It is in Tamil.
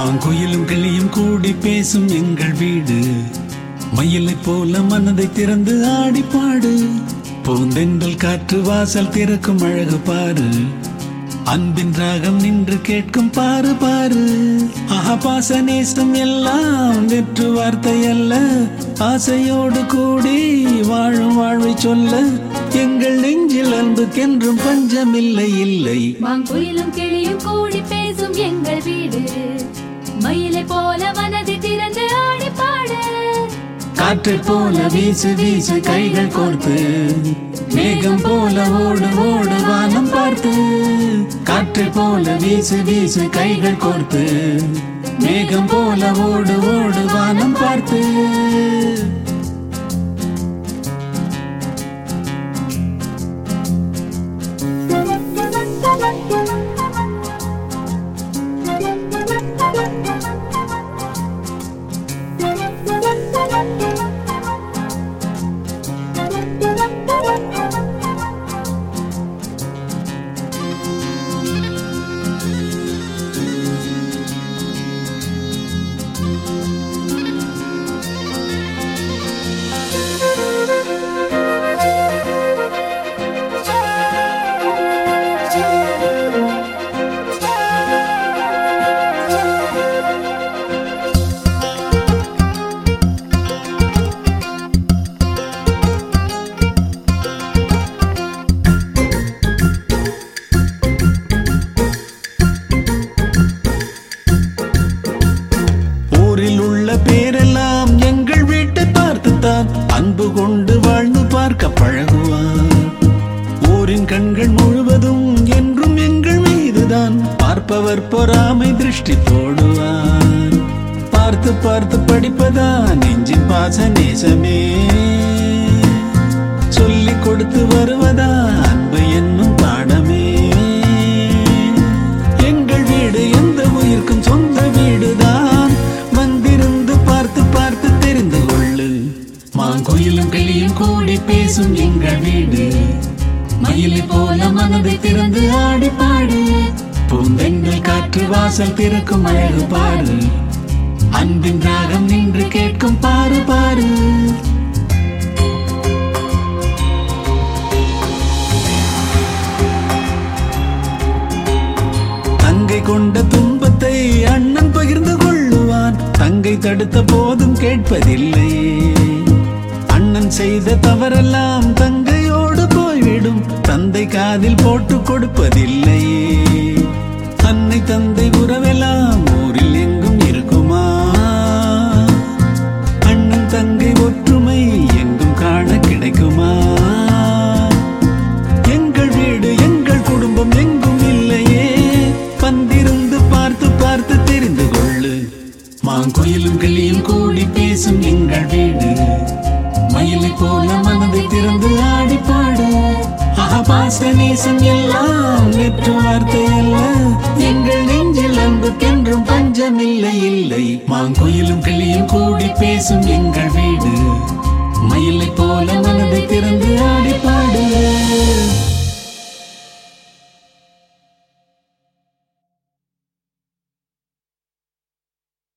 மாங்குயிலும் கிளியும் கூடி பேசும் எங்கள் வீடு மயிலைப் போல மனதை திறந்து ஆடி பாடு பூந்தென்றல் காற்று வாசல் திறக்கும் அழகு பாரு அன்பின் ராகம் நின்று கேட்கும் பாரு பாரு ஆஹா பாச நேசம் எல்லாம் வெற்று வார்த்தை அல்ல ஆசையோடு கூடி வாழும் வாழ்வை சொல்ல எங்கள் நெஞ்சில் அன்புக்கென்றும் பஞ்சமில்லை இல்லை மாங்குயிலும் கிளியும் கூடி பேசும் எங்கள் வீடு மயிலை போல மனதை திறந்து ஆடி பாடு காற்றை போல வீசு வீசு கைகள் கோர்த்து மேகம் போல ஓடு ஓடு வானம் பார்த்து காற்றை போல வீசு வீசு கைகள் கோர்த்து மேகம் போல ஓடு ஓடு வானம் பார்த்து ஊரில் உள்ள பேரெல்லாம் எங்கள் வீட்டை பார்த்துத்தான் அன்பு கொண்டு வாழ்ந்து பார்க்க பழகுவான் ஊரின் கண்கள் முழுவதும் என்றும் எங்கள் மீதுதான் பார்ப்பவர் பொறாமை திருஷ்டி போடுவார் பார்த்து பார்த்து படிப்பதா நெஞ்சின் பாச நேசமே சொல்லிக் கொடுத்து வருவதா அன்பு என்னும் பாடமே எங்கள் வீடு எந்த உயிர்க்கும் சொந்த வீடுதான் வந்திருந்து பார்த்து பார்த்து தெரிந்து கொள்ளு மாங்குயிலும் கிளியும் கூடி பேசும் எங்கள் வீடு மயிலை போல மனதை திறந்து ஆடி பாடு பூந்தெங்கள் காற்று வாசல் திறக்கும் அழகு பாரு அன்பின் ராகம் நின்று கேட்கும் பாரு பாரு தங்கை கொண்ட துன்பத்தை அண்ணன் பகிர்ந்து கொள்ளுவான் தங்கை தடுத்த போதும் கேட்பதில்லை அண்ணன் செய்த தவறெல்லாம் தங்கையோடு போய்விடும் தந்தை காதில் போட்டு கொடுப்பதில்லை அன்னை தந்தை உறவெல்லாம் ஊரில் எங்கும் இருக்குமா அண்ணன் தங்கை ஒற்றுமை எங்கும் காண கிடைக்குமா எங்கள் வீடு எங்கள் குடும்பம் எங்கும் இல்லையே வந்திருந்து பார்த்து பார்த்து தெரிந்து கொள்ளு மாங்குயிலும் கிளியும் கூடி பேசும் எங்கள் வீடு மயிலை போல மனதை திறந்து ஆடி பாடு ஆஹா பாச நேசம் எல்லாம் வெற்று வார்த்தை அல்ல எங்கள் நெஞ்சில் அன்புக்கென்றும் பஞ்சமில்லை இல்லை மாங்குயிலும் கிளியும் கூடி பேசும் எங்கள் வீடு மயிலை போல மனதை திறந்து ஆடி பாடு